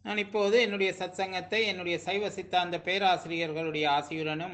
நான் இப்போது என்னுடைய சத்சங்கத்தை என்னுடைய சைவ சித்தாந்த பேராசிரியர்களுடைய ஆசியுடனும்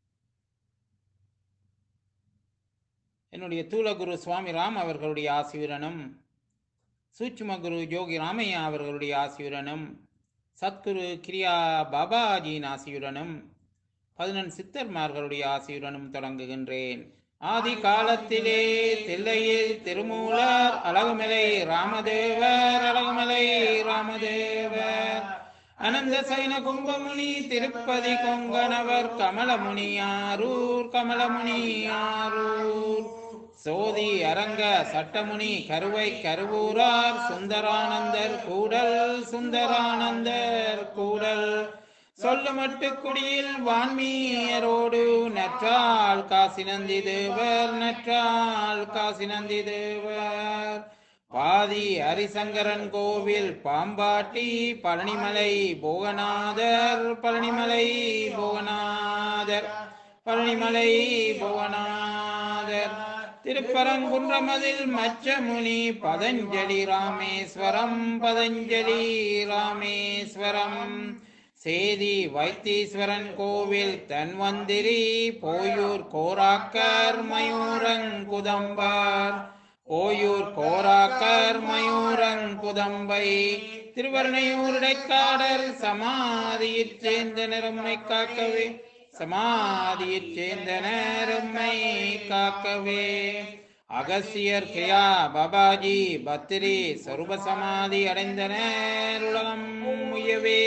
என்னுடைய தூலகுரு சுவாமி ராம் அவர்களுடைய ஆசியுடனும் சூட்சும குரு யோகி ராமையா அவர்களுடைய ஆசியுடனும் சத்குரு கிரியா பாபாஜியின் ஆசியுடனும் பதினெண் சித்தர்மார்களுடைய ஆசியுடனும் தொடங்குகின்றேன் ஆதி காலத்திலே தில்லையில் திருமூலர் அழகுமலை ராமதேவர் அழகுமலை ராமதேவர் அனந்த சைன கும்பமுனி திருப்பதி கொங்கணவர் கமலமுனியாரூர் கமலமுனியாரூர் சோதி அரங்க சட்டமுனி கருவை கருவூரார் சுந்தரானந்தர் கூடல் சுந்தரானந்தர் கூடல் சொல்லுமட்டு குடியில் வான்மீயரோடு நற்றால் காசி நந்தி தேவர் நற்றால் காசி நந்தி தேவர் பாதி ஹரிசங்கரன் கோவில் பாம்பாட்டி பழனிமலை போகநாதர் பழனிமலை போகநாதர் பழனிமலை போகநாதர் திருப்பரங்குன்றமதில் மச்சமுனி பதஞ்சலி ராமேஸ்வரம் பதஞ்சலி ராமேஸ்வரம் சேதி வைத்தீஸ்வரன் கோவில் தன்வந்திரி போயூர் கோராக்கர் மயூரங்குதம்பார் ஓயூர் கோராக்கர் மயூரங்குதம்பை திருவர்ணையூர் இடைக்காடர் சமாதியிற் சேர்ந்த நிறம்மை காக்கவே சமாதியிற் சேர்ந்த நேரம்மை காக்கவே அகசியர் கிரியா பாபாஜி பத்திரி சொருப சமாதி அடைந்தனர் உலகம் உயவே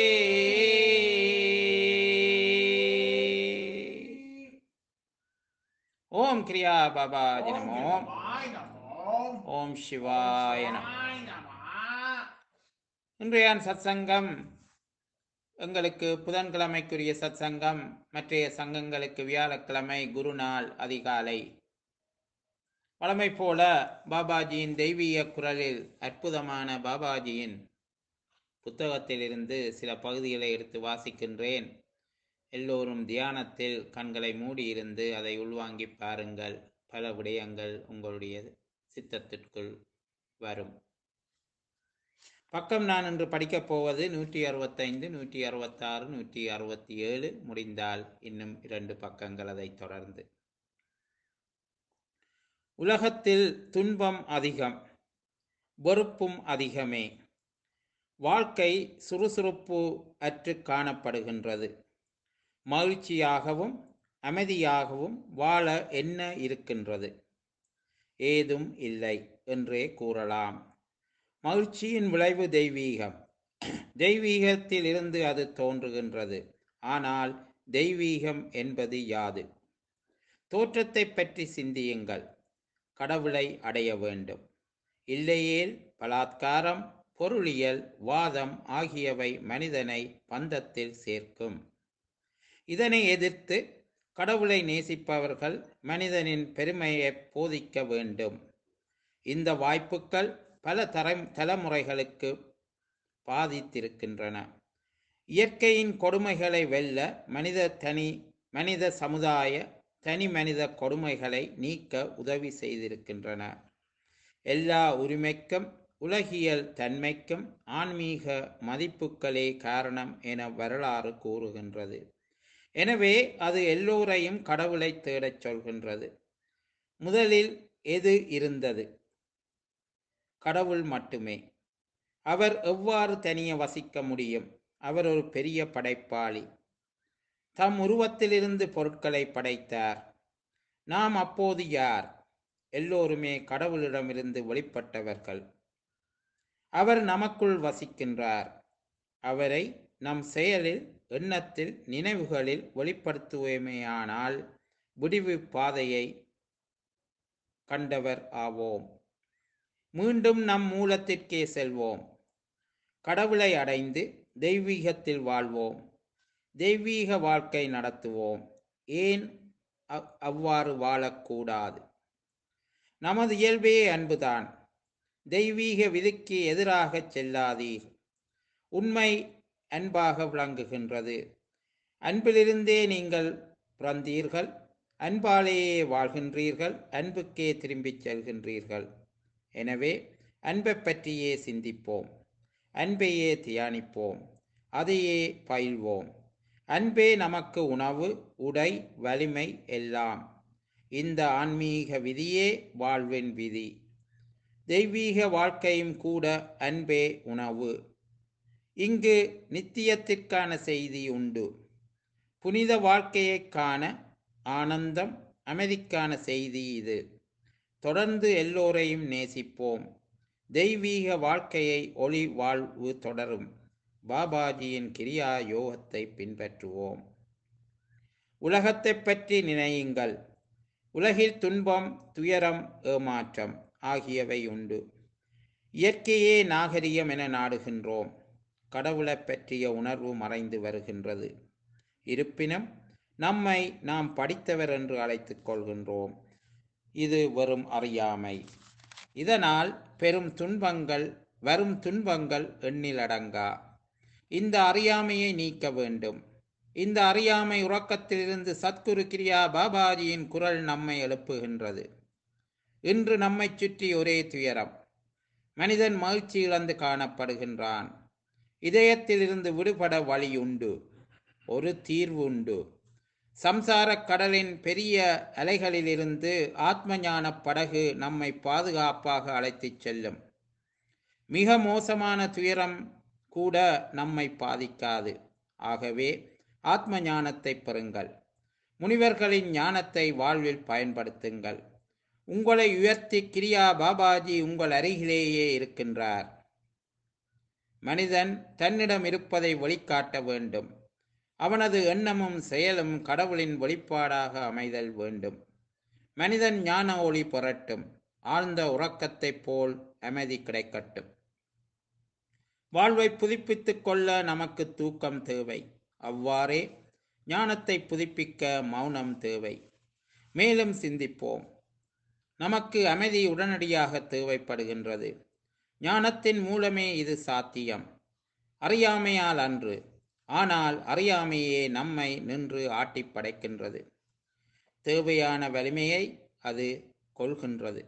ஓம் கிரியா பாபாஜி நமோ ஓம் சிவாய நமோ இன்றைய சத்சங்கம் எங்களுக்கு புதன்கிழமைக்குரிய சத்சங்கம் மற்றைய சங்கங்களுக்கு வியாழக்கிழமை குருநாள் அதிகாலை வழமை போல பாபாஜியின் தெய்வீக குரலில் அற்புதமான பாபாஜியின் புத்தகத்திலிருந்து சில பகுதிகளை எடுத்து வாசிக்கின்றேன் எல்லோரும் தியானத்தில் கண்களை மூடியிருந்து அதை உள்வாங்கி பாருங்கள் பல விடயங்கள் உங்களுடைய சித்தத்திற்குள் வரும் பக்கம் நான் இன்று படிக்கப் போவது நூற்றி அறுபத்தைந்து நூற்றி அறுபத்தாறு நூற்றி அறுபத்தி ஏழு முடிந்தால் இன்னும் இரண்டு பக்கங்கள் அதை தொடர்ந்து உலகத்தில் துன்பம் அதிகம் வெறுப்பும் அதிகமே வாழ்க்கை சுறுசுறுப்பு அற்று காணப்படுகின்றது மகிழ்ச்சியாகவும் அமைதியாகவும் வாழ என்ன இருக்கின்றது ஏதும் இல்லை என்றே கூறலாம் மகிழ்ச்சியின் விளைவு தெய்வீகம் தெய்வீகத்தில் இருந்து அது தோன்றுகின்றது ஆனால் தெய்வீகம் என்பது யாது தோற்றத்தை பற்றி சிந்தியுங்கள் கடவுளை அடைய வேண்டும் இல்லையேல் பலாத்காரம் பொருளியல் வாதம் ஆகியவை மனிதனை பந்தத்தில் சேர்க்கும் இதனை எதிர்த்து கடவுளை நேசிப்பவர்கள் மனிதனின் பெருமையை போதிக்க வேண்டும் இந்த வாய்ப்புகள் பல தர தலைமுறைகளுக்கு பாதித்திருக்கின்றன இயற்கையின் கொடுமைகளை வெல்ல மனித தனி மனித சமுதாய தனி மனித கொடுமைகளை நீக்க உதவி செய்திருக்கின்றன எல்லா உரிமைக்கும் உலகியல் தன்மைக்கும் ஆன்மீக மதிப்புகளே காரணம் என வரலாறு கூறுகின்றது எனவே அது எல்லோரையும் கடவுளை தேடச் சொல்கின்றது முதலில் எது இருந்தது கடவுள் மட்டுமே அவர் எவ்வாறு தனிய வசிக்க முடியும் அவர் ஒரு பெரிய படைப்பாளி தம் உருவத்திலிருந்து பொருட்களை படைத்தார் நாம் அப்போது யார் எல்லோருமே கடவுளிடமிருந்து வெளிப்பட்டவர்கள் அவர் நமக்குள் வசிக்கின்றார் அவரை நம் செயலில் எண்ணத்தில் நினைவுகளில் வெளிப்படுத்துவோமேயானால் விடிவு பாதையை கண்டவர் ஆவோம் மீண்டும் நம் மூலத்திற்கே செல்வோம் கடவுளை அடைந்து தெய்வீகத்தில் வாழ்வோம் தெய்வீக வாழ்க்கை நடத்துவோம் ஏன் அவ்வாறு வாழக்கூடாது நமது இயல்பே அன்புதான் தெய்வீக விதிக்கு எதிராக செல்லாதீர் உண்மை அன்பாக விளங்குகின்றது அன்பிலிருந்தே நீங்கள் பிறந்தீர்கள் அன்பாலேயே வாழ்கின்றீர்கள் அன்புக்கே திரும்பிச் செல்கின்றீர்கள் எனவே அன்பை பற்றியே சிந்திப்போம் அன்பையே தியானிப்போம் அதையே பயில்வோம் அன்பே நமக்கு உணவு உடை வலிமை எல்லாம் இந்த ஆன்மீக விதியே வாழ்வின் விதி தெய்வீக வாழ்க்கையும் கூட அன்பே உணவு இங்கு நித்தியத்திற்கான செய்தி உண்டு புனித வாழ்க்கையைக் காண ஆனந்தம் அமைதிக்கான செய்தி இது தொடர்ந்து எல்லோரையும் நேசிப்போம் தெய்வீக வாழ்க்கையை ஒளி வாழ்வு தொடரும் பாபாஜியின் கிரியா யோகத்தை பின்பற்றுவோம் உலகத்தைப் பற்றி நினையுங்கள் உலகில் துன்பம் துயரம் ஏமாற்றம் ஆகியவை உண்டு இயற்கையே நாகரிகம் என நாடுகின்றோம் கடவுளைப் பற்றிய உணர்வு மறைந்து வருகின்றது இருப்பினும் நம்மை நாம் படித்தவர் என்று அழைத்துக் கொள்கின்றோம் இது வெறும் அறியாமை இதனால் பெரும் துன்பங்கள் வரும் துன்பங்கள் எண்ணிலடங்கா இந்த அறியாமையை நீக்க வேண்டும் இந்த அறியாமை உறக்கத்திலிருந்து சத்குரு கிரியா பாபாஜியின் குரல் நம்மை எழுப்புகின்றது இன்று நம்மைச் சுற்றி ஒரே துயரம் மனிதன் மகிழ்ச்சி இழந்து காணப்படுகின்றான் இதயத்திலிருந்து விடுபட வழி உண்டு ஒரு தீர்வு உண்டு சம்சாரக் கடலின் பெரிய அலைகளிலிருந்து ஆத்ம ஞானப் படகு நம்மை பாதுகாப்பாக அழைத்துச் செல்லும் மிக மோசமான துயரம் கூட நம்மை பாதிக்காது ஆகவே ஆத்ம ஞானத்தை பெறுங்கள் முனிவர்களின் ஞானத்தை வாழ்வில் பயன்படுத்துங்கள் உங்களை உயர்த்தி கிரியா பாபாஜி உங்கள் அருகிலேயே இருக்கின்றார் மனிதன் தன்னிடம் இருப்பதை வெளிக்காட்ட வேண்டும் அவனது எண்ணமும் செயலும் கடவுளின் வெளிப்பாடாக அமைதல் வேண்டும் மனிதன் ஞான ஒளி பெறட்டும் ஆழ்ந்த உறக்கத்தைப் போல் அமைதி கிடைக்கட்டும் வாழ்வை புதுப்பித்துக் கொள்ள நமக்கு தூக்கம் தேவை அவ்வாறே ஞானத்தை புதுப்பிக்க மௌனம் தேவை மேலும் சிந்திப்போம் நமக்கு அமைதி உடனடியாக தேவைப்படுகின்றது ஞானத்தின் மூலமே இது சாத்தியம் அறியாமையால் அன்று ஆனால் அறியாமையே நம்மை நின்று ஆட்டிப் படைக்கின்றது தேவையான வலிமையை அது கொள்கின்றது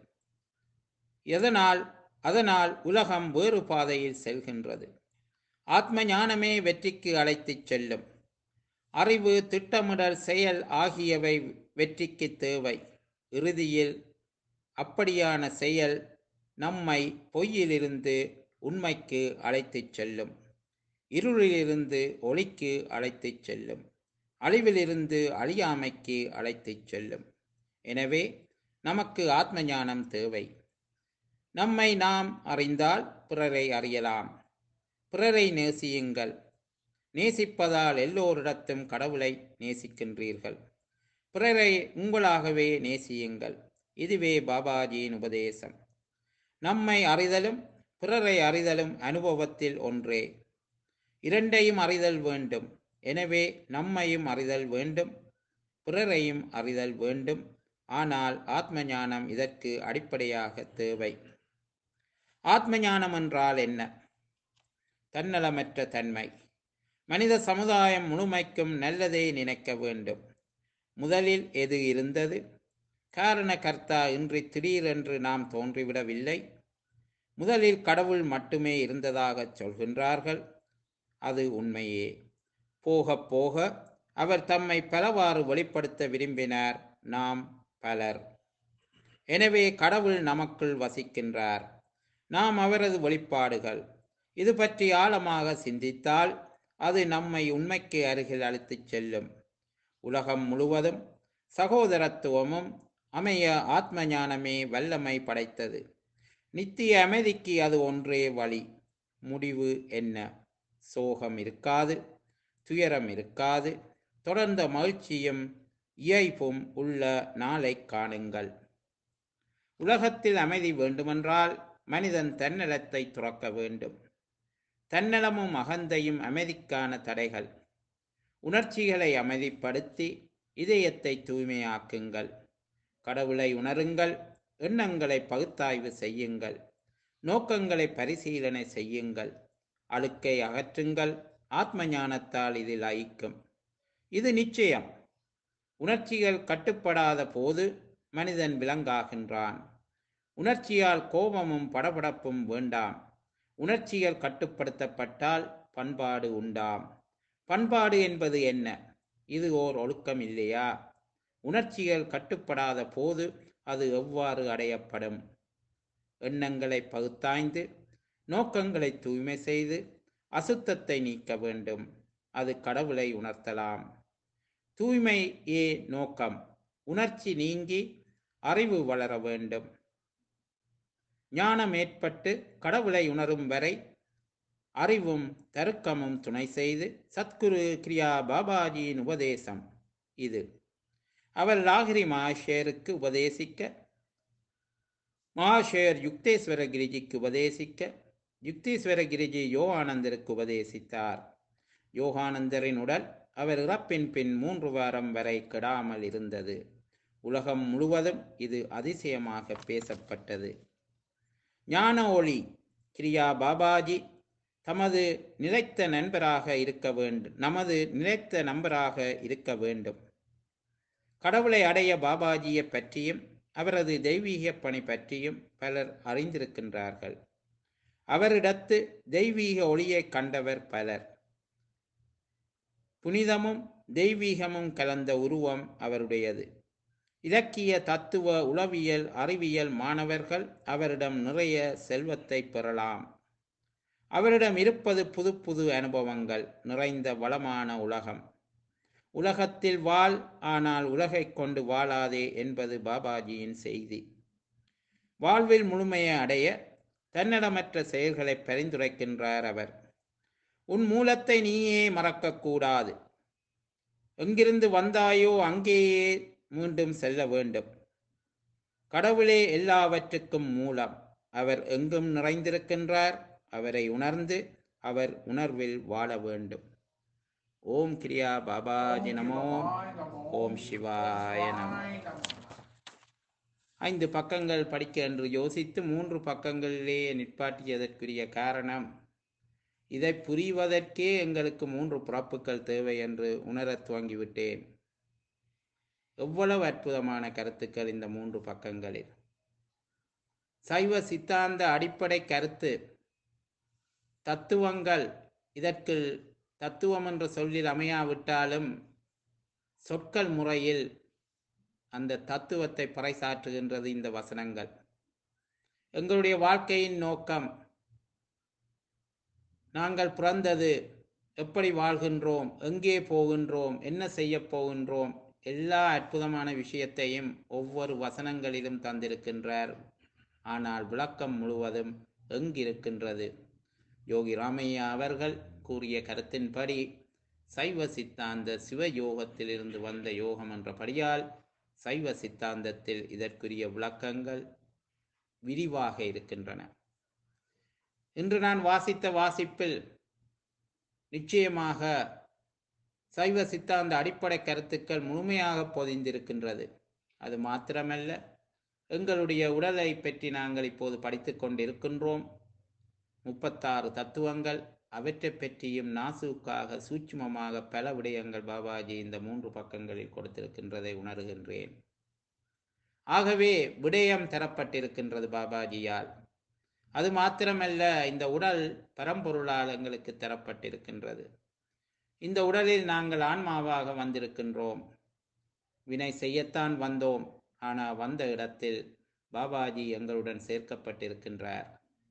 எதனால் அதனால் உலகம் வேறு பாதையில் செல்கின்றது ஆத்ம ஞானமே வெற்றிக்கு அழைத்துச் செல்லும் அறிவு திட்டமிடல் செயல் ஆகியவை வெற்றிக்கு தேவை இறுதியில் அப்படியான செயல் நம்மை பொய்யிலிருந்து உண்மைக்கு அழைத்துச் செல்லும் இருளிலிருந்து ஒளிக்கு அழைத்துச் செல்லும் அழிவிலிருந்து அழியாமைக்கு அழைத்துச் செல்லும் எனவே நமக்கு ஆத்ம ஞானம் தேவை நம்மை நாம் அறிந்தால் பிறரை அறியலாம் பிறரை நேசியுங்கள் நேசிப்பதால் எல்லோரிடத்தும் கடவுளை நேசிக்கின்றீர்கள் பிறரை உங்களாகவே நேசியுங்கள் இதுவே பாபாஜியின் உபதேசம் நம்மை அறிதலும் பிறரை அறிதலும் அனுபவத்தில் ஒன்றே இரண்டையும் அறிதல் வேண்டும் எனவே நம்மையும் அறிதல் வேண்டும் பிறரையும் அறிதல் வேண்டும் ஆனால் ஆத்ம ஞானம் இதற்கு அடிப்படையாக தேவை ஆத்ம ஞானம் என்றால் என்ன தன்னலமற்ற தன்மை மனித சமுதாயம் முழுமைக்கும் நல்லதே நினைக்க வேண்டும் முதலில் எது இருந்தது காரண கர்த்தா இன்றி திடீரென்று நாம் தோன்றிவிடவில்லை முதலில் கடவுள் மட்டுமே இருந்ததாகச் சொல்கின்றார்கள் அது உண்மையே போக போக அவர் தம்மை பலவாறு வெளிப்படுத்த விரும்பினார் நாம் பலர் எனவே கடவுள் நமக்குள் வசிக்கின்றார் நாம் அவரது வெளிப்பாடுகள் இது பற்றி ஆழமாக சிந்தித்தால் அது நம்மை உண்மைக்கு அருகில் அழைத்துச் செல்லும் உலகம் முழுவதும் சகோதரத்துவமும் அமைய ஆத்ம ஞானமே வல்லமை படைத்தது நித்திய அமைதிக்கு அது ஒன்றே வழி முடிவு என்ன சோகம் இருக்காது துயரம் இருக்காது தொடர்ந்த மகிழ்ச்சியும் இயைப்பும் உள்ள நாளை காணுங்கள் உலகத்தில் அமைதி வேண்டுமென்றால் மனிதன் தன்னலத்தை துறக்க வேண்டும் தன்னலமும் அகந்தையும் அமைதிக்கான தடைகள் உணர்ச்சிகளை அமைதிப்படுத்தி இதயத்தை தூய்மையாக்குங்கள் கடவுளை உணருங்கள் எண்ணங்களை பகுத்தாய்வு செய்யுங்கள் நோக்கங்களை பரிசீலனை செய்யுங்கள் அழுக்கை அகற்றுங்கள் ஆத்ம ஞானத்தால் இதில் ஐக்கும் இது நிச்சயம் உணர்ச்சிகள் கட்டுப்படாத போது மனிதன் விலங்காகின்றான் உணர்ச்சியால் கோபமும் படபடப்பும் வேண்டாம் உணர்ச்சிகள் கட்டுப்படுத்தப்பட்டால் பண்பாடு உண்டாம் பண்பாடு என்பது என்ன இது ஓர் ஒழுக்கம் இல்லையா உணர்ச்சிகள் கட்டுப்படாத போது அது எவ்வாறு அடையப்படும் எண்ணங்களை பகுத்தாய்ந்து நோக்கங்களை தூய்மை செய்து அசுத்தத்தை நீக்க வேண்டும் அது கடவுளை உணர்த்தலாம் தூய்மையே நோக்கம் உணர்ச்சி நீங்கி அறிவு வளர வேண்டும் ஞானம் ஏற்பட்டு கடவுளை உணரும் வரை அறிவும் தருக்கமும் துணை செய்து சத்குரு கிரியா பாபாஜியின் உபதேசம் இது அவர் லாகிரி மகாஷேருக்கு உபதேசிக்க மகாஷேர் யுக்தேஸ்வர கிரிஜிக்கு உபதேசிக்க யுக்தீஸ்வர கிரிஜி யோகானந்தருக்கு உபதேசித்தார் யோகானந்தரின் உடல் அவர் இறப்பின் பின் மூன்று வாரம் வரை கெடாமல் இருந்தது உலகம் முழுவதும் இது அதிசயமாக பேசப்பட்டது ஞான ஒளி கிரியா பாபாஜி தமது நிலைத்த நண்பராக இருக்க வேண்டும் நமது நிலைத்த நண்பராக இருக்க வேண்டும் கடவுளை அடைய பாபாஜியை பற்றியும் அவரது தெய்வீக பணி பற்றியும் பலர் அறிந்திருக்கின்றார்கள் அவரிடத்து தெய்வீக ஒளியை கண்டவர் பலர் புனிதமும் தெய்வீகமும் கலந்த உருவம் அவருடையது இலக்கிய தத்துவ உளவியல் அறிவியல் மாணவர்கள் அவரிடம் நிறைய செல்வத்தை பெறலாம் அவரிடம் இருப்பது புது புது அனுபவங்கள் நிறைந்த வளமான உலகம் உலகத்தில் வாழ் ஆனால் உலகைக் கொண்டு வாழாதே என்பது பாபாஜியின் செய்தி வாழ்வில் முழுமையை அடைய தன்னடமற்ற செயல்களை பரிந்துரைக்கின்றார் அவர் உன் மூலத்தை நீயே மறக்கக்கூடாது எங்கிருந்து வந்தாயோ அங்கேயே மீண்டும் செல்ல வேண்டும் கடவுளே எல்லாவற்றுக்கும் மூலம் அவர் எங்கும் நிறைந்திருக்கின்றார் அவரை உணர்ந்து அவர் உணர்வில் வாழ வேண்டும் ஓம் கிரியா பாபாஜி நமோ ஓம் சிவாய நமோ ஐந்து பக்கங்கள் படிக்க என்று யோசித்து மூன்று பக்கங்களிலேயே நிற்பாட்டியதற்குரிய காரணம் இதை புரிவதற்கே எங்களுக்கு மூன்று பிறப்புகள் தேவை என்று உணரத் துவங்கிவிட்டேன் எவ்வளவு அற்புதமான கருத்துக்கள் இந்த மூன்று பக்கங்களில் சைவ சித்தாந்த அடிப்படை கருத்து தத்துவங்கள் இதற்கு தத்துவம் என்ற சொல்லில் அமையாவிட்டாலும் சொற்கள் முறையில் அந்த தத்துவத்தை பறைசாற்றுகின்றது இந்த வசனங்கள் எங்களுடைய வாழ்க்கையின் நோக்கம் நாங்கள் பிறந்தது எப்படி வாழ்கின்றோம் எங்கே போகின்றோம் என்ன செய்ய போகின்றோம் எல்லா அற்புதமான விஷயத்தையும் ஒவ்வொரு வசனங்களிலும் தந்திருக்கின்றார் ஆனால் விளக்கம் முழுவதும் எங்கிருக்கின்றது யோகி ராமையா அவர்கள் கூறிய கருத்தின்படி சைவ சித்தாந்த சிவயோகத்திலிருந்து வந்த யோகம் என்றபடியால் சைவ சித்தாந்தத்தில் இதற்குரிய விளக்கங்கள் விரிவாக இருக்கின்றன இன்று நான் வாசித்த வாசிப்பில் நிச்சயமாக சைவ சித்தாந்த அடிப்படை கருத்துக்கள் முழுமையாக பொதிந்திருக்கின்றது அது மாத்திரமல்ல எங்களுடைய உடலை பற்றி நாங்கள் இப்போது படித்து கொண்டிருக்கின்றோம் முப்பத்தாறு தத்துவங்கள் அவற்றை பற்றியும் நாசுக்காக சூட்சுமமாக பல விடயங்கள் பாபாஜி இந்த மூன்று பக்கங்களில் கொடுத்திருக்கின்றதை உணர்கின்றேன் ஆகவே விடயம் தரப்பட்டிருக்கின்றது பாபாஜியால் அது மாத்திரமல்ல இந்த உடல் பரம்பொருளால் எங்களுக்கு தரப்பட்டிருக்கின்றது இந்த உடலில் நாங்கள் ஆன்மாவாக வந்திருக்கின்றோம் வினை செய்யத்தான் வந்தோம் ஆனால் வந்த இடத்தில் பாபாஜி எங்களுடன் சேர்க்கப்பட்டிருக்கின்றார்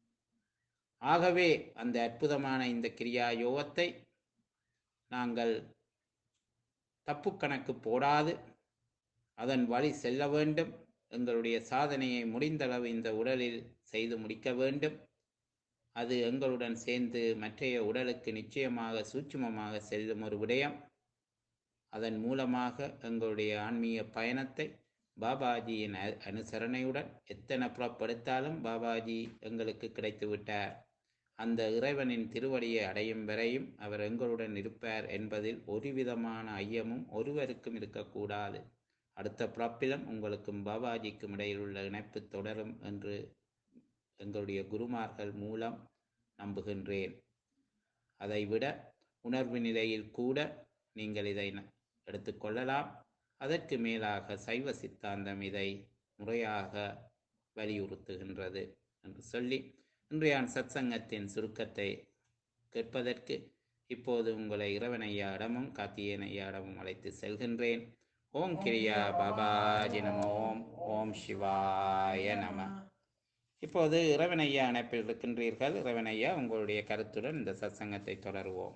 ஆகவே அந்த அற்புதமான இந்த கிரியா யோகத்தை நாங்கள் தப்பு கணக்கு போடாது அதன் வழி செல்ல வேண்டும் எங்களுடைய சாதனையை முடிந்தளவு இந்த உடலில் செய்து முடிக்க வேண்டும் அது எங்களுடன் சேர்ந்து மற்றைய உடலுக்கு நிச்சயமாக சூட்சுமமாக செல்லும் ஒரு விடயம் அதன் மூலமாக எங்களுடைய ஆன்மீக பயணத்தை பாபாஜியின் அ- அனுசரணையுடன் எத்தனை புறப்படுத்தாலும் பாபாஜி எங்களுக்கு கிடைத்து விட்டார் அந்த இறைவனின் திருவடியை அடையும் வரையும் அவர் எங்களுடன் இருப்பார் என்பதில் ஒரு விதமான ஐயமும் ஒருவருக்கும் இருக்கக்கூடாது அடுத்த பிறப்பிலும் உங்களுக்கும் பாபாஜிக்கும் இடையில் உள்ள இணைப்பு தொடரும் என்று எங்களுடைய குருமார்கள் மூலம் நம்புகின்றேன் அதைவிட உணர்வு நிலையில் கூட நீங்கள் இதை ந- எடுத்துக்கொள்ளலாம் அதற்கு மேலாக சைவ சித்தாந்தம் இதை முறையாக வலியுறுத்துகின்றது என்று சொல்லி இன்றைய சத்சங்கத்தின் சுருக்கத்தை கேட்பதற்கு இப்போது உங்களை இறைவன் ஐயாடமும் கார்த்திகேயன் ஐயாடமும் அழைத்து செல்கின்றேன் ஓம் கிரியா பாபாஜி நம ஓம் ஓம் சிவாய நம இப்போது இறைவன் ஐயா அணைப்பில் இருக்கின்றீர்கள் இறைவன் ஐயா உங்களுடைய கருத்துடன் இந்த சத்சங்கத்தை தொடருவோம்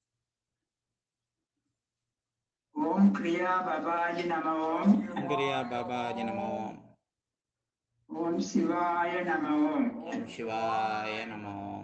ஓம் கிரியா பபாஜி நம ஓம் ஓம் கிரியா பாபாஜி நம ஓம் ஓம் சிவாய நம ஓம் ஓம் சிவாய நம ஓம்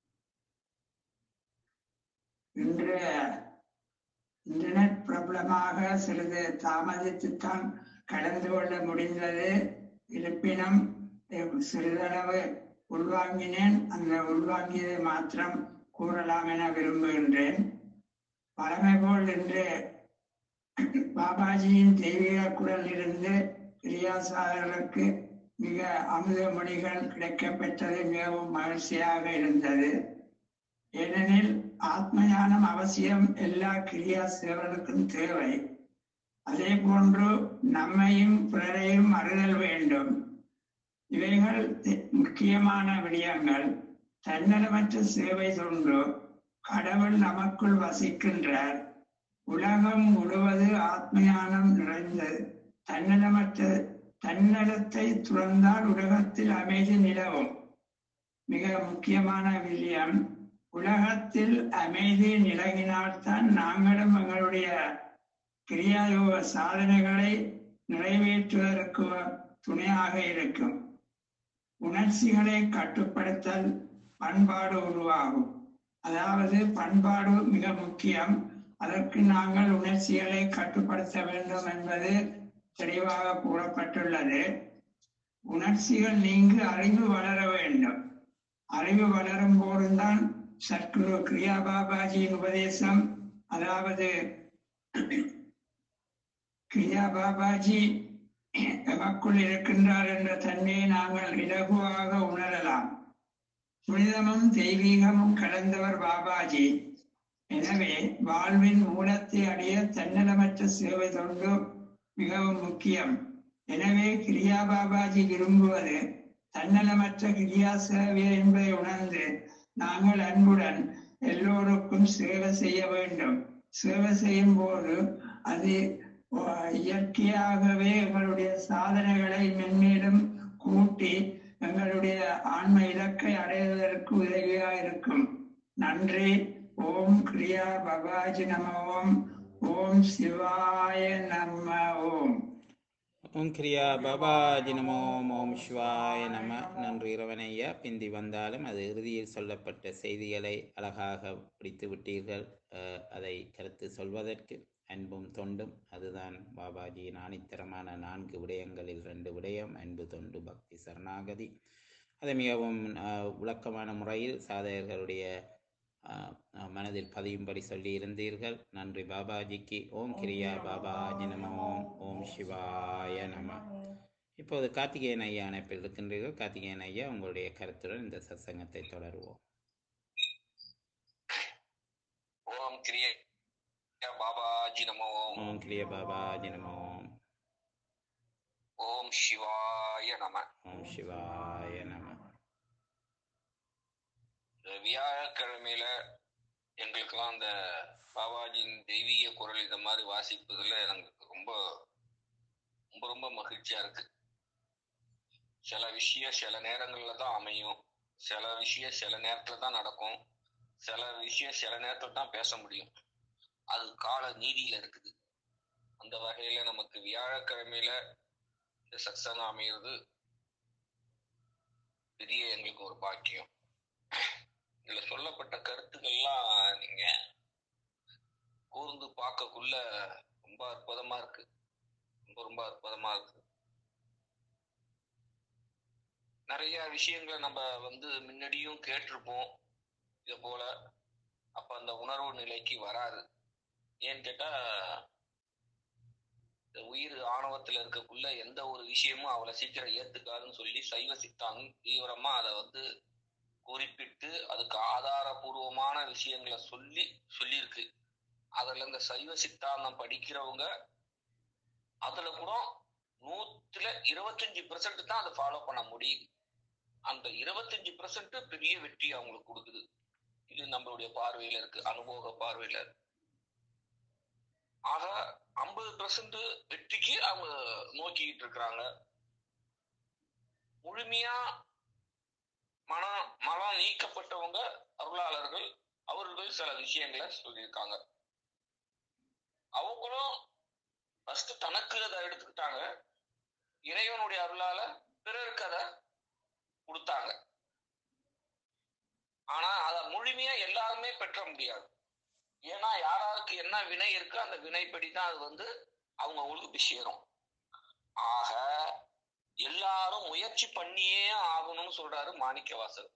இன்றைய இன்டர்நெட் பிரபலமாக சிறிது தாமதித்துத்தான் கலந்து கொள்ள முடிந்தது இருப்பினும் அஹ், சிறிதளவு உள்வாங்கினேன் அந்த உள்வாங்கியதை மாத்திரம் கூறலாம் என விரும்புகின்றேன் பழமை போல் இன்று பாபாஜியின் தெய்வீக குரலிலிருந்து கிரியாசாரர்களுக்கு மிக அமுத மொழிகள் கிடைக்கப்பெற்றது மிகவும் மகிழ்ச்சியாக இருந்தது ஏனெனில் ஆத்ம ஞானம் அவசியம் எல்லா கிரியா சேவர்களுக்கும் தேவை அதே போன்று நம்மையும் பிறரையும் அறிதல் வேண்டும் இவைகள் தி- முக்கியமான விடயங்கள் தன்னலமற்ற சேவை தொன்று கடவுள் நமக்குள் வசிக்கின்றார் உலகம் முழுவது ஆத்ம ஞானம் நிறைந்தது தன்னலமற்ற தன்னலத்தை துறந்தால் உலகத்தில் அமைதி நிலவும் மிக முக்கியமான விஷயம் உலகத்தில் அமைதி நிலவினால்தான் நாங்களும் எங்களுடைய கிரியாயோக சாதனைகளை நிறைவேற்றுவதற்கு துணையாக இருக்கும் உணர்ச்சிகளை கட்டுப்படுத்தல் பண்பாடு உருவாகும் அதாவது பண்பாடு மிக முக்கியம் அதற்கு நாங்கள் உணர்ச்சிகளை கட்டுப்படுத்த வேண்டும் என்பது தெளிவாக கூறப்பட்டுள்ளது உணர்ச்சிகள் நீங்கு அறிவு வளர வேண்டும் அறிவு வளரும் போதுதான் சத்குரு கிரியா பாபாஜியின் உபதேசம் அதாவது கிரியா பாபாஜி எமக்குள் இருக்கின்றார் என்ற தன்மையை நாங்கள் இலகுவாக உணரலாம் புனிதமும் தெய்வீகமும் கலந்தவர் பாபாஜி எனவே வாழ்வின் மூலத்தை அடைய தன்னலமற்ற சேவை தொண்டு மிகவும் முக்கியம் எனவே கிரியா பாபாஜி விரும்புவது தன்னலமற்ற கிரியா சேவை என்பதை உணர்ந்து நாங்கள் அன்புடன் எல்லோருக்கும் சேவை செய்ய வேண்டும் சேவை செய்யும் போது அது அஹ், இயற்கையாகவே எங்களுடைய சாதனைகளை மென்மேலும் கூட்டி எங்களுடைய ஆன்ம இலக்கை அடைவதற்கு உதவியாக இருக்கும் நன்றி ஓம் கிரியா பபாஜி நம ஓம் ஓம் சிவாய நம ஓம் ஓம் கிரியா பாபாஜி நமோ ஓம் சிவாய நம நன்றி இறைவனையா பிந்தி வந்தாலும் அது இறுதியில் சொல்லப்பட்ட செய்திகளை அழகாக பிடித்து விட்டீர்கள் அஹ், அதை கருத்து சொல்வதற்கு அன்பும் தொண்டும் அதுதான் பாபாஜியின் ஆணித்தரமான நான்கு விடயங்களில் ரெண்டு விடயம் அன்பு தொண்டு பக்தி சரணாகதி அதை மிகவும் அஹ், விளக்கமான முறையில் சாதகர்களுடைய அஹ், அஹ், மனதில் பதியும்படி சொல்லி இருந்தீர்கள் நன்றி பாபாஜிக்கு ஓம் கிரியா பாபாஜி நம ஓம் ஓம் சிவாய நம இப்போது கார்த்திகேயன் ஐயா அணைப்பில் இருக்கின்றீர்கள் கார்த்திகேயன் ஐயா உங்களுடைய கருத்துடன் இந்த சத்சங்கத்தை தொடருவோம் ஓம் கிரிய பாபாஜி நமோ ஓம் கிரியா பாபாஜி நம ஓம் ஓம் சிவாய நம ஓம் சிவாய நம இந்த வியாழக்கிழமையில எங்களுக்கெல்லாம் அந்த பாபாஜியின் தெய்வீக குரல் இந்த மாதிரி வாசிப்பதுல எனக்கு ரொம்ப ரொம்ப ரொம்ப மகிழ்ச்சியா இருக்கு சில விஷயம் சில நேரங்கள்ல தான் அமையும் சில விஷயம் சில நேரத்துல தான் நடக்கும் சில விஷயம் சில நேரத்துல தான் பேச முடியும் அது கால நீதியில இருக்குது அந்த வகையில நமக்கு வியாழக்கிழமையில இந்த சத்சங்கம் அமைகிறது பெரிய எங்களுக்கு ஒரு பாக்கியம் இதுல சொல்லப்பட்ட கருத்துக்கள்லாம் நீங்க கூர்ந்து பார்க்கக்குள்ள ரொம்ப அற்புதமா இருக்கு ரொம்ப ரொம்ப அற்புதமா இருக்கு நிறைய விஷயங்களை நம்ம வந்து முன்னாடியும் கேட்டிருப்போம் இது போல அப்ப அந்த உணர்வு நிலைக்கு வராது ஏன்னு கேட்டா இந்த உயிர் ஆணவத்துல இருக்கக்குள்ள எந்த ஒரு விஷயமும் அவ்வளவு சீக்கிரம் ஏத்துக்காதுன்னு சொல்லி சைவ சித்தாந்தம் தீவிரமா அதை வந்து குறிப்பிட்டு அதுக்கு ஆதாரபூர்வமான விஷயங்களை சொல்லி சொல்லியிருக்கு அதுல இந்த சைவ சித்தாந்தம் படிக்கிறவங்க அதுல கூட நூத்துல இருபத்தஞ்சு பெர்சன்ட் தான் அதை ஃபாலோ பண்ண முடியுது அந்த இருபத்தஞ்சு பெர்சன்ட் பெரிய வெற்றி அவங்களுக்கு கொடுக்குது இது நம்மளுடைய பார்வையில இருக்கு அனுபவ பார்வையில இருக்கு. ஆக ஐம்பது பெர்சன்ட் வெற்றிக்கு அவங்க நோக்கிக்கிட்டு இருக்கிறாங்க முழுமையா மனம் மனம் நீக்கப்பட்டவங்க அருளாளர்கள் அவர்கள் சில விஷயங்களை சொல்லியிருக்காங்க அவங்களும் ஃபர்ஸ்ட் தனக்கு அதை எடுத்துக்கிட்டாங்க இறைவனுடைய அருளால பிறருக்கு அதை கொடுத்தாங்க ஆனா அத முழுமையா எல்லாருமே பெற்ற முடியாது ஏன்னா யாராருக்கு என்ன வினை இருக்கோ அந்த வினைப்படி தான் அது வந்து அவங்க அவங்களுக்கு போய் சேரும் ஆக எல்லாரும் முயற்சி பண்ணியே ஆகணும்னு சொல்றாரு மாணிக்கவாசர்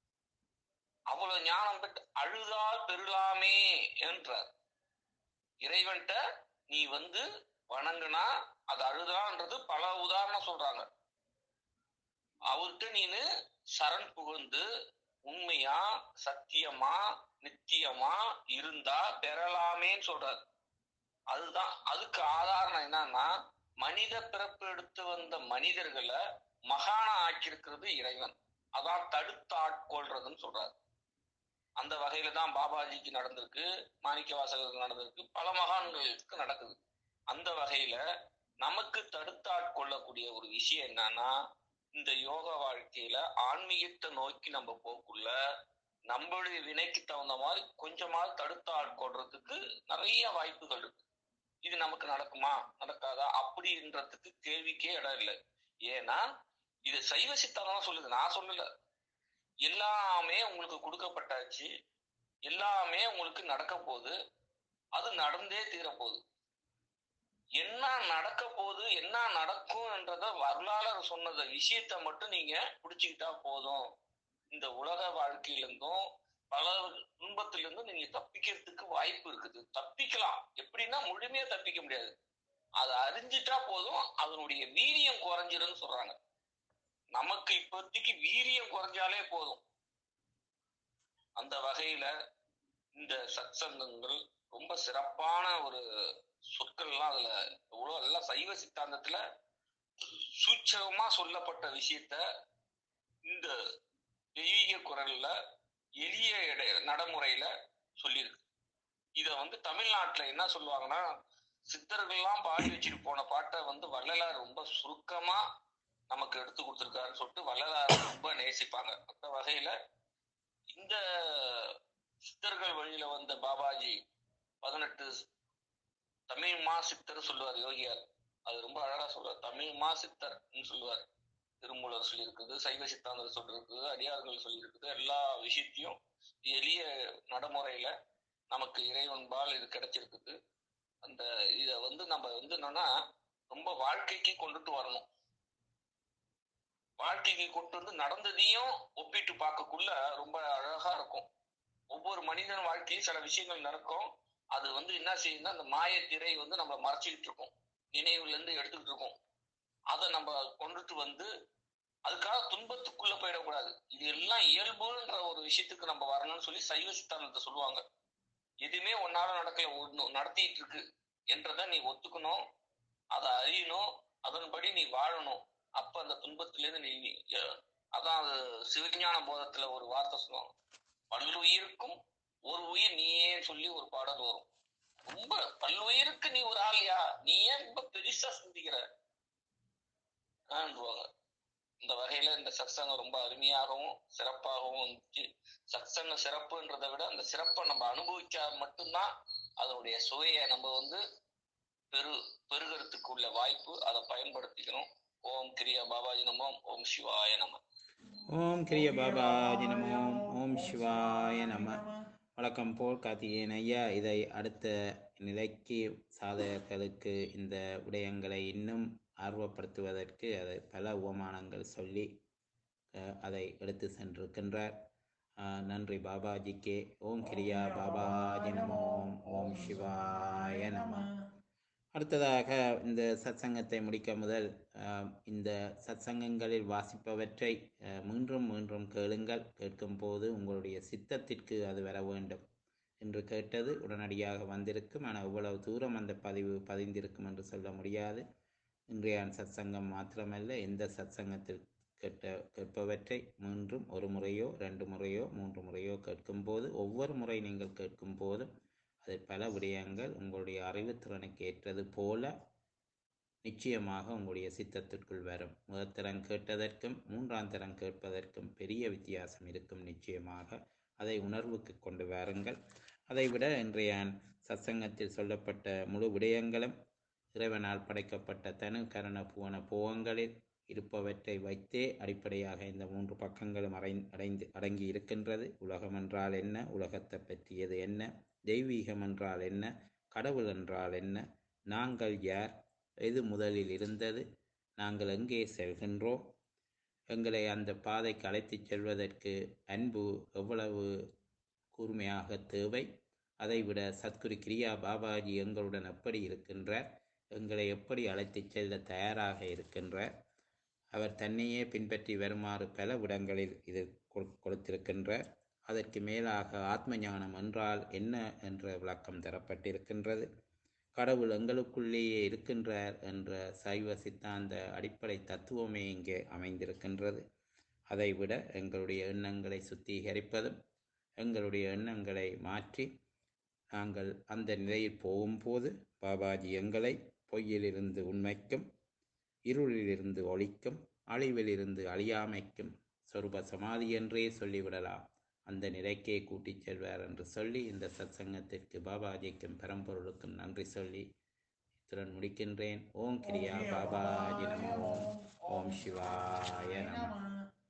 அவ்வளவு ஞானம் பெற்று அழுதால் பெருளாமே என்றார் இறைவன்ட்ட நீ வந்து வணங்குனா அது அழுதான்றது பல உதாரணம் சொல்றாங்க அவர்கிட்ட நீனு சரண் புகுந்து உண்மையா சத்தியமா நித்தியமா இருந்தா பெறலாமேன்னு சொல்றாரு அதுதான் அதுக்கு ஆதாரம் என்னன்னா மனித பிறப்பு எடுத்து வந்த மனிதர்களை மகான ஆக்கியிருக்கிறது இறைவன் அதான் தடுத்து ஆட்கொள்றதுன்னு சொல்றாரு அந்த வகையில தான் பாபாஜிக்கு நடந்திருக்கு மாணிக்க வாசகருக்கு நடந்திருக்கு பல மகான்களுக்கு நடக்குது அந்த வகையில நமக்கு தடுத்து ஆட்கொள்ளக்கூடிய ஒரு விஷயம் என்னன்னா இந்த யோக வாழ்க்கையில ஆன்மீகத்தை நோக்கி நம்ம போக்குள்ள நம்மளுடைய வினைக்கு தகுந்த மாதிரி கொஞ்சமாவது தடுத்து ஆட்கொள்றதுக்கு நிறைய வாய்ப்புகள் இருக்கு இது நமக்கு நடக்குமா நடக்காதா அப்படின்றதுக்கு கேள்விக்கே இடம் இல்லை ஏன்னா இது சைவ சித்தாந்தம் சொல்லுது நான் சொல்லல எல்லாமே உங்களுக்கு கொடுக்கப்பட்டாச்சு எல்லாமே உங்களுக்கு நடக்க போகுது அது நடந்தே தீர போகுது என்ன நடக்க போகுது என்ன நடக்கும்ன்றத வரலாறு சொன்னத விஷயத்த மட்டும் நீங்க பிடிச்சுக்கிட்டா போதும் இந்த உலக வாழ்க்கையிலிருந்தும் பல துன்பத்திலிருந்தும் நீங்க தப்பிக்கிறதுக்கு வாய்ப்பு இருக்குது தப்பிக்கலாம் எப்படின்னா முழுமையா தப்பிக்க முடியாது அதை அறிஞ்சிட்டா போதும் அதனுடைய வீரியம் குறைஞ்சிருன்னு சொல்றாங்க நமக்கு இப்போதைக்கு வீரியம் குறைஞ்சாலே போதும் அந்த வகையில இந்த சத்சங்கங்கள் ரொம்ப சிறப்பான ஒரு சொற்கள்லாம் அதுல எவ்வளவு எல்லாம் சைவ சித்தாந்தத்துல சூட்சகமா சொல்லப்பட்ட விஷயத்த இந்த தெய்வீக குரல்ல எளிய இடை- நடைமுறையில சொல்லியிருக்கு இத வந்து தமிழ்நாட்டுல என்ன சொல்லுவாங்கன்னா சித்தர்கள்லாம் பாடி வச்சுட்டு போன பாட்டை வந்து வள்ளலார் ரொம்ப சுருக்கமா நமக்கு எடுத்து கொடுத்துருக்காருன்னு சொல்லிட்டு வள்ளலார் ரொம்ப நேசிப்பாங்க அந்த வகையில இந்த சித்தர்கள் வழியில வந்த பாபாஜி பதினெட்டு தமிழ் மா சித்தர் சொல்லுவார் யோகியார் அது ரொம்ப அழகா சொல்லுவார் தமிழ் மா சித்தர்ன்னு சொல்லுவார் திருமூலர் சொல்லியிருக்குது சைவ சித்தாந்தர் சொல்லியிருக்குது அடியார்கள் சொல்லியிருக்குது எல்லா விஷயத்தையும் எளிய நடைமுறையில நமக்கு இறைவன்பால் இது கிடைச்சிருக்குது அந்த இத வந்து நம்ம வந்து என்னன்னா ரொம்ப வாழ்க்கைக்கு கொண்டுட்டு வரணும் வாழ்க்கைக்கு கொண்டு வந்து நடந்ததையும் ஒப்பிட்டு பார்க்கக்குள்ள ரொம்ப அழகா இருக்கும் ஒவ்வொரு மனிதன் வாழ்க்கையும் சில விஷயங்கள் நடக்கும் அது வந்து என்ன செய்யுதுன்னா அந்த மாயத்திரை வந்து நம்ம மறைச்சிக்கிட்டு இருக்கோம் நினைவுல இருந்து எடுத்துக்கிட்டு இருக்கோம் அதை நம்ம கொண்டுட்டு வந்து அதுக்காக துன்பத்துக்குள்ள போயிடக்கூடாது இது எல்லாம் இயல்புன்ற ஒரு விஷயத்துக்கு நம்ம வரணும்னு சொல்லி சைவ சித்தாந்தத்தை சொல்லுவாங்க எதுவுமே ஒன்னால நடக்கல ஒண்ணு நடத்திட்டு இருக்கு என்றதை நீ ஒத்துக்கணும் அதை அறியணும் அதன்படி நீ வாழணும் அப்ப அந்த துன்பத்திலேருந்து நீ நீ, அஹ், அதான் அது சிவஞான போதத்துல ஒரு வார்த்தை சொல்லுவாங்க பல்லுயிருக்கும் ஒரு உயிர் நீயே சொல்லி ஒரு பாடல் வரும் ரொம்ப பல்லுயிருக்கு நீ ஒரு ஆளியா நீ ஏன் ரொம்ப பெருசா சிந்திக்கிற ஆன்றுவாங்க இந்த வகையில இந்த சத்சங்கம் ரொம்ப அருமையாகவும் சிறப்பாகவும் இருந்துச்சு சத்சங்க சிறப்புன்றதை விட அந்த சிறப்பை நம்ம அனுபவிச்சா மட்டும்தான் அதனுடைய சுவையை நம்ம வந்து பெரு பெருகிறதுக்கு உள்ள வாய்ப்பு அதை பயன்படுத்திக்கணும் ஓம் கிரியா பாபாஜி நமோம் ஓம் சிவாய நம ஓம் கிரிய பாபாஜி நமோ ஓம் சிவாய நம வழக்கம் போல் கார்த்திகேயன் ஐயா இதை அடுத்த நிலைக்கு சாதகர்களுக்கு இந்த விடயங்களை இன்னும் ஆர்வப்படுத்துவதற்கு அதை பல உபமானங்கள் சொல்லி அஹ், அதை எடுத்து சென்றிருக்கின்றார் அஹ், நன்றி பாபாஜிக்கே ஓம் கிரியா பாபாஜி நமோ ஓம் சிவாய நம அடுத்ததாக இந்த சத்சங்கத்தை முடிக்க முதல் ஆம், இந்த சத்சங்கங்களில் வாசிப்பவற்றை அஹ், மீண்டும் மீண்டும் கேளுங்கள் கேட்கும் போது உங்களுடைய சித்தத்திற்கு அது வர வேண்டும் என்று கேட்டது உடனடியாக வந்திருக்கும் ஆனால் இவ்வளவு தூரம் அந்த பதிவு பதிந்திருக்கும் என்று சொல்ல முடியாது இன்றைய சத்சங்கம் மாத்திரமல்ல எந்த சத்சங்கத்தில் கேட்ட கேட்பவற்றை மீண்டும் ஒரு முறையோ ரெண்டு முறையோ மூன்று முறையோ கேட்கும்போது ஒவ்வொரு முறை நீங்கள் கேட்கும் போதும் அதில் பல விடயங்கள் உங்களுடைய அறிவுத்திறனுக்கு ஏற்றது போல நிச்சயமாக உங்களுடைய சித்தத்திற்குள் வரும் முதல் தரம் கேட்டதற்கும் மூன்றாம் தரம் கேட்பதற்கும் பெரிய வித்தியாசம் இருக்கும் நிச்சயமாக அதை உணர்வுக்கு கொண்டு வாருங்கள் அதைவிட இன்றைய சத்சங்கத்தில் சொல்லப்பட்ட முழு விடயங்களும் இறைவனால் படைக்கப்பட்ட தனு கரண புவன போகங்களில் இருப்பவற்றை வைத்தே அடிப்படையாக இந்த மூன்று பக்கங்களும் அடை அடைந்து அடங்கி இருக்கின்றது உலகம் என்றால் என்ன உலகத்தை பற்றியது என்ன தெய்வீகம் என்றால் என்ன கடவுள் என்றால் என்ன நாங்கள் யார் எது முதலில் இருந்தது நாங்கள் எங்கே செல்கின்றோம் எங்களை அந்த பாதைக்கு அழைத்துச் செல்வதற்கு அன்பு எவ்வளவு கூர்மையாக தேவை அதைவிட சத்குரு கிரியா பாபாஜி எங்களுடன் எப்படி இருக்கின்றார் எங்களை எப்படி அழைத்துச் செல்ல தயாராக இருக்கின்றார் அவர் தன்னையே பின்பற்றி வருமாறு பல விடங்களில் இது கொ- கொடுத்திருக்கின்றார் அதற்கு மேலாக ஆத்ம ஞானம் என்றால் என்ன என்ற விளக்கம் தரப்பட்டிருக்கின்றது கடவுள் எங்களுக்குள்ளேயே இருக்கின்றார் என்ற சைவ சித்தாந்த அடிப்படை தத்துவமே இங்கே அமைந்திருக்கின்றது அதைவிட எங்களுடைய எண்ணங்களை சுத்திகரிப்பதும் எங்களுடைய எண்ணங்களை மாற்றி நாங்கள் அந்த நிலையில் போகும்போது பாபாஜி எங்களை பொய்யிலிருந்து உண்மைக்கும் இருளிலிருந்து ஒளிக்கும் அழிவிலிருந்து அழியாமைக்கும் சொருப சமாதி என்றே சொல்லிவிடலாம் அந்த நிலைக்கே கூட்டிச் செல்வார் என்று சொல்லி இந்த சத்சங்கத்திற்கு பாபாஜிக்கும் பரம்பொருளுக்கும் நன்றி சொல்லி இத்துடன் முடிக்கின்றேன் ஓம் கிரியா பாபாஜி நமோ ஓம் சிவாய நம நம